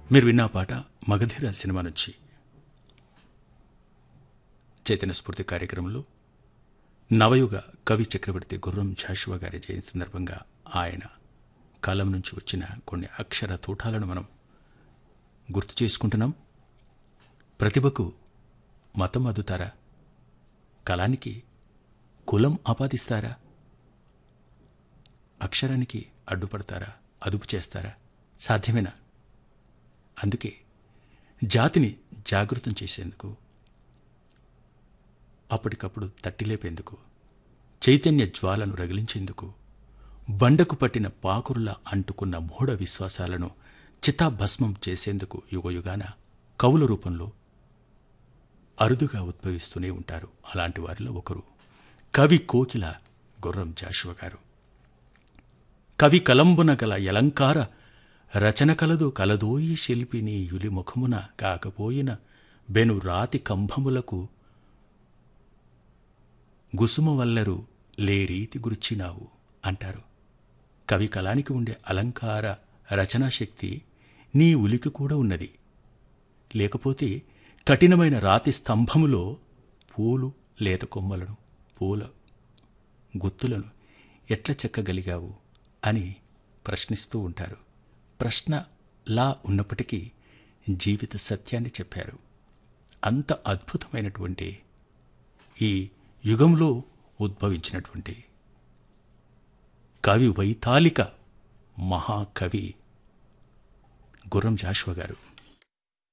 మీరు విన్న పాట మగధీర సినిమా నుంచి చైతన్య స్ఫూర్తి కార్యక్రమంలో నవయుగ కవి చక్రవర్తి గుర్రం జాషువా గారి జయంతి సందర్భంగా ఆయన కాలం నుంచి వచ్చిన కొన్ని అక్షర తూటాలను మనం గుర్తు చేసుకుంటున్నాం ప్రతిభకు మతం అదుతారా కళానికి కులం ఆపాదిస్తారా అక్షరానికి అడ్డుపడతారా అదుపు చేస్తారా సాధ్యమేనా అందుకే జాతిని జాగృతం చేసేందుకు అప్పటికప్పుడు తట్టిలేపేందుకు చైతన్య జ్వాలను రగిలించేందుకు బండకు పట్టిన పాకురులా అంటుకున్న మూఢ విశ్వాసాలను చితాభస్మం చేసేందుకు యుగయుగాన కవుల రూపంలో అరుదుగా ఉద్భవిస్తూనే ఉంటారు అలాంటి వారిలో ఒకరు కవి కోకిల గుర్రం జాషువ గారు కవి కలంబున గల యలంకార రచన కలదు కలదోయి శిల్పిని యులి ముఖమున కాకపోయిన బెను రాతి కంభములకు గుసుమ వల్లరు లేరీతి గుర్చినావు అంటారు కవి కళానికి ఉండే అలంకార రచనాశక్తి నీ ఉలికి కూడా ఉన్నది లేకపోతే కఠినమైన రాతి స్తంభములో పూలు లేత కొమ్మలను పూల గుత్తులను ఎట్ల చెక్కగలిగావు అని ప్రశ్నిస్తూ ఉంటారు ప్రశ్న లా ఉన్నప్పటికీ జీవిత సత్యాన్ని చెప్పారు అంత అద్భుతమైనటువంటి ఈ యుగంలో ఉద్భవించినటువంటి కవి వైతాళిక మహాకవి గుర్రం జాషువ గారు